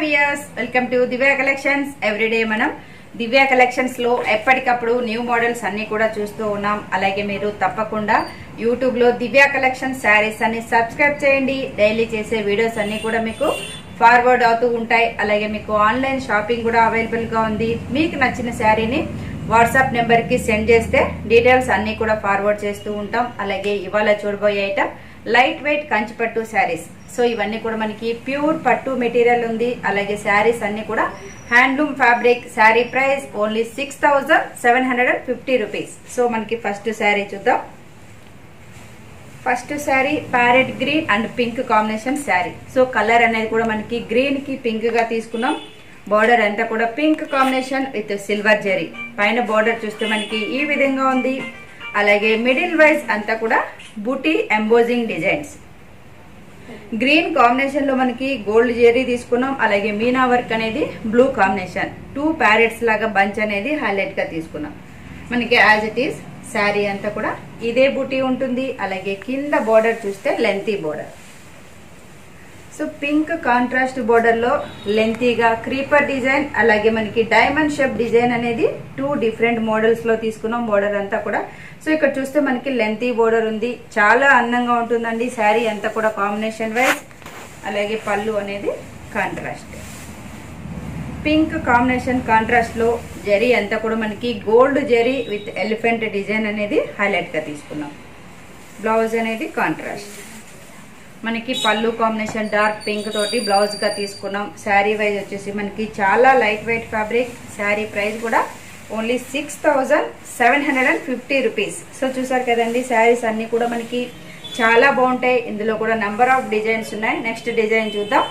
weirs welcome to Divya collections everyday మనం Divya collections లో ఎప్పటికప్పుడు న్యూ మోడల్స్ అన్ని కూడా చూస్తూ ఉన్నాం అలాగే మీరు తప్పకుండా యూట్యూబ్ లో దివ్య కలెక్షన్ శారీస్ అన్ని సబ్స్క్రైబ్ చేయండి డైలీ చేసే వీడియోస్ అన్ని కూడా మీకు ఫార్వర్డ్ అవుతూ ఉంటాయి అలాగే మీకు ఆన్లైన్ షాపింగ్ కూడా అవైలబుల్ గా ఉంది మీకు నచ్చిన శారీని వాట్సాప్ నెంబర్ కి సెండ్ చేస్తే డీటెయిల్స్ అన్ని కూడా ఫార్వర్డ్ చేస్తూ ఉంటాం అలాగే ఇవాళ చూడబోయే ఐటమ్ లైట్ వెయిట్ కంచిపట్టు శారీస్ సో ఇవన్నీ కూడా మనకి ప్యూర్ పట్టు మెటీరియల్ ఉంది అలాగే శారీస్ అన్ని కూడా handloom fabric sari price only six thousand seven hundred and fifty rupees so మనకి ఫస్ట్ శారీ చూద్దాం first sari parrot green and pink combination sari so colour అనేది కూడా మనకి గ్రీన్ కి పింక్ గా తీసుకున్నాం బార్డర్ అంతా కూడా pink combination with silver zari పైన బార్డర్ చూస్తే మనకి ఈ విధంగా ఉంది అలాగే మిడిల్ వైజ్ అంతా కూడా బుటీ ఎంబోజింగ్ డిజైన్స్ గ్రీన్ కాంబినేషన్ లో మనకి గోల్డ్ జెరీ తీసుకున్నాం అలాగే మీనా వర్క్ అనేది బ్లూ కాంబినేషన్ టూ ప్యారెట్స్ లాగా బంచ్ అనేది హైలైట్ గా తీసుకున్నాం మనకి యాజ్ ఇట్ ఈస్ శారీ అంతా కూడా ఇదే బుటీ ఉంటుంది అలాగే కింద బోర్డర్ చూస్తే lengthy border so pink contrast border లో లెంతీగా క్రీపర్ డిజైన్ అలాగే మనకి డైమండ్ షేప్ డిజైన్ అనేది టూ డిఫరెంట్ మోడల్స్ లో తీసుకున్నాం బోర్డర్ అంతా కూడా సో ఇక్కడ చూస్తే మనకి లెంతీ బోర్డర్ ఉంది చాలా అందంగా ఉంటుందండి శారీ అంతా కూడా కాంబినేషన్ వైజ్ అలాగే పళ్ళు అనేది కాంట్రాస్ట్ పింక్ కాంబినేషన్ కాంట్రాస్ట్ లో జరీ అంతా కూడా మనకి gold zari with elephant design అనేది హైలైట్ గా తీసుకున్నాం బ్లౌజ్ అనేది కాంట్రాస్ట్ మనకి పళ్ళు కాంబినేషన్ డార్క్ పింక్ తోటి బ్లౌజ్ గా తీసుకున్నాం శారీ వైజ్ వచ్చేసి మనకి చాలా light weight fabric sari price కూడా only six thousand seven hundred and fifty rupees so చూసారు కదండి శారీస్ అన్ని కూడా మనకి చాలా బాగుంటాయి ఇందులో కూడా నెంబర్ ఆఫ్ డిజైన్స్ ఉన్నాయి నెక్స్ట్ డిజైన్ చూద్దాం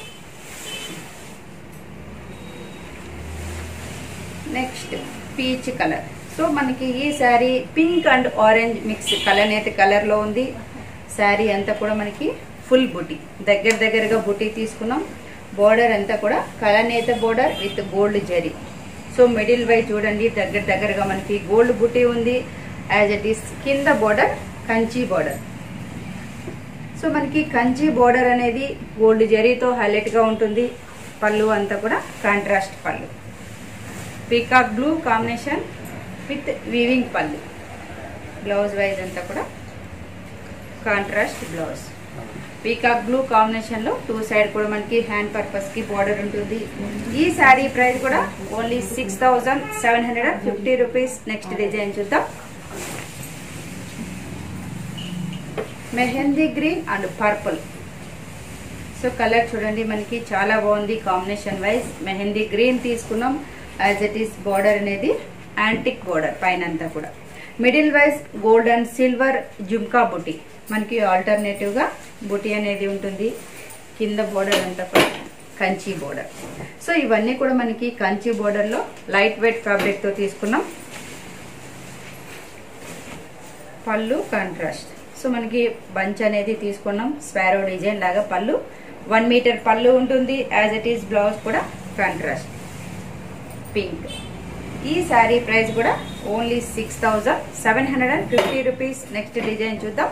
నెక్స్ట్ పీచ్ కలర్ సో మనకి ఈ sari pink and orange mix కలనేత కలర్ లో ఉంది శారీ అంతా కూడా మనకి ఫుల్ బుటీ దగ్గర దగ్గరగా బుటీ తీసుకున్నాం బోర్డర్ అంతా కూడా కలనేత border with gold zari so middle wise చూడండి దగ్గర దగ్గరగా మనకి గోల్డ్ బుటీ ఉంది యాజ్ ఇట్ ఈస్ కింద బోర్డర్ కంచి బోర్డర్ సో మనకి కంచి బోర్డర్ అనేది గోల్డ్ జరీతో హైలైట్ గా ఉంటుంది పళ్ళు అంతా కూడా contrast pallu peacock blue combination with weaving pallu blouse wise అంతా కూడా contrast blouse peacock blue combination లో టూ సైడ్ కూడా మనకి హ్యాండ్ పర్పస్ కి బార్డర్ ఉంటుంది ఈ శారీ ప్రైస్ కూడా only six thousand seven hundred and fifty rupees next design చూద్దాం mehndi green and purple so colour చూడండి మనకి చాలా బాగుంది కాంబినేషన్ వైజ్ మెహందీ గ్రీన్ తీసుకున్నాం యాజ్ ఇట్ ఈస్ బార్డర్ అనేది యాంటిక్ బార్డర్ పైన అంతా కూడా middle wise gold and silver jhumka buti మనకి ఆల్టర్నేటివ్ గా బుటీ అనేది ఉంటుంది కింద బోర్డర్ అంతా కూడా కంచి బోర్డర్ సో ఇవన్నీ కూడా మనకి కంచి బోర్డర్ లో లైట్ వెయిట్ ఫ్యాబ్రిక్ తో తీసుకున్నాం పళ్ళు కాంట్రాస్ట్ సో మనకి బంచ్ అనేది తీసుకున్నాం స్పారో డిజైన్ లాగా పళ్ళు వన్ మీటర్ పళ్ళు ఉంటుంది యాజ్ ఇట్ ఈస్ బ్లౌజ్ కూడా కాంట్రాస్ట్ పింక్ ఈ శారీ ప్రైస్ కూడా only six thousand seven hundred and fifty rupees next design చూద్దాం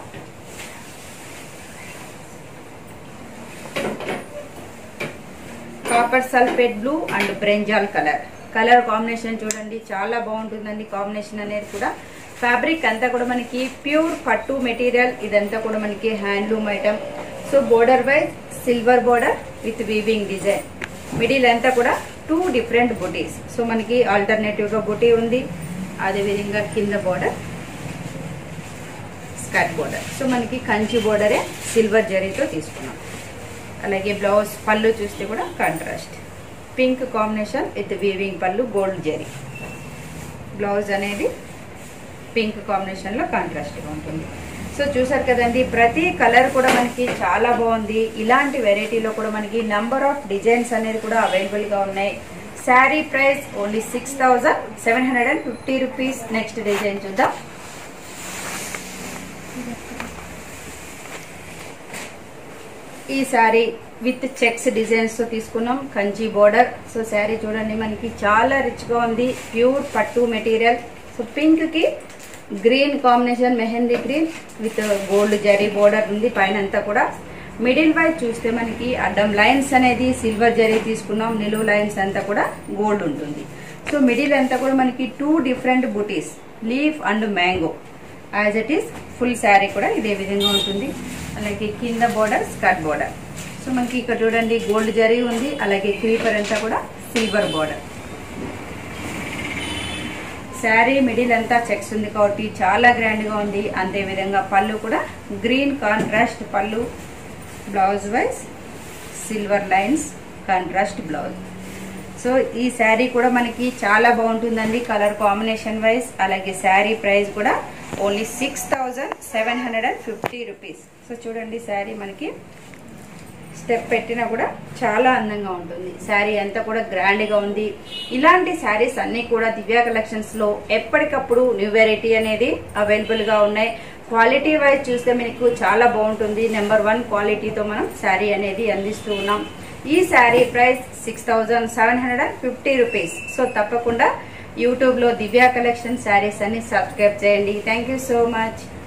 copper sulphate blue and brinjal colour colour combination చూడండి చాలా బాగుంటుందండి కాంబినేషన్ అనేది కూడా ఫ్యాబ్రిక్ అంతా కూడా మనకి ప్యూర్ పట్టు మెటీరియల్ ఇదంతా కూడా మనకి handloom item so border wise silver border with weaving design middle అంతా కూడా టూ డిఫరెంట్ బుటీస్ సో మనకి ఆల్టర్నేటివ్ గా బుటీ ఉంది అదేవిధంగా కింద బోర్డర్ స్కర్ట్ బోర్డర్ సో మనకి కంచి బోర్డరే సిల్వర్ జరీతో తీసుకున్నాం అలాగే బ్లౌజ్ పళ్ళు చూస్తే కూడా contrast pink combination with weaving pallu gold zari blouse అనేది పింక్ కాంబినేషన్ లో కాంట్రాస్ట్ గా ఉంటుంది సో చూసారు కదండి ప్రతి కలర్ కూడా మనకి చాలా బాగుంది ఇలాంటి వెరైటీలో కూడా మనకి నంబర్ ఆఫ్ డిజైన్స్ అనేది కూడా అవైలబుల్ గా ఉన్నాయి sari price only six thousand seven hundred and fifty rupees next design చూద్దాం ఈ శారీ విత్ చెక్స్ డిజైన్స్ తో తీసుకున్నాం కంచి బోర్డర్ సో శారీ చూడండి మనకి చాలా రిచ్ గా ఉంది ప్యూర్ పట్టు మెటీరియల్ సో పింక్ కి green combination mehndi green with gold zari border ఉంది పైన అంతా కూడా మిడిల్ వైజ్ చూస్తే మనకి అడ్డం లైన్స్ అనేది సిల్వర్ జరీ తీసుకున్నాం నిలువు లైన్స్ అంతా కూడా గోల్డ్ ఉంటుంది సో మిడిల్ అంతా కూడా మనకి two different butis leaf and mango as it is full sari కూడా ఇదే విధంగా ఉంటుంది అలాగే కింద బోర్డర్ స్కర్ట్ బోర్డర్ సో మనకి ఇక్కడ చూడండి గోల్డ్ జరీ ఉంది అలాగే క్రీపర్ అంతా కూడా సిల్వర్ బోర్డర్ శారీ మిడిల్ అంతా చెక్స్ ఉంది కాబట్టి చాలా గ్రాండ్ గా ఉంది అంతే విధంగా పళ్ళు కూడా green contrast pallu blouse wise silver lines contrast blouse so ఈ శారీ కూడా మనకి చాలా బాగుంటుందండి కలర్ కాంబినేషన్ వైజ్ అలాగే శారీ ప్రైస్ కూడా only six thousand seven hundred and fifty rupees so చూడండి శారీ మనకి స్టెప్ పెట్టినా కూడా చాలా అందంగా ఉంటుంది శారీ అంతా కూడా గ్రాండ్ గా ఉంది ఇలాంటి శారీస్ అన్ని కూడా దివ్య కలెక్షన్స్ లో ఎప్పటికప్పుడు న్యూ వెరైటీ అనేది అవైలబుల్ గా ఉన్నాయి క్వాలిటీ వైజ్ చూస్తే మీకు చాలా బాగుంటుంది నెంబర్ వన్ క్వాలిటీతో మనం శారీ అనేది అందిస్తూ ఉన్నాం ఈ sari price six thousand seven hundred and fifty rupees so తప్పకుండా యూట్యూబ్ లో దివ్య కలెక్షన్ శారీస్ అని సబ్స్క్రైబ్ చేయండి థ్యాంక్ యూ సో మచ్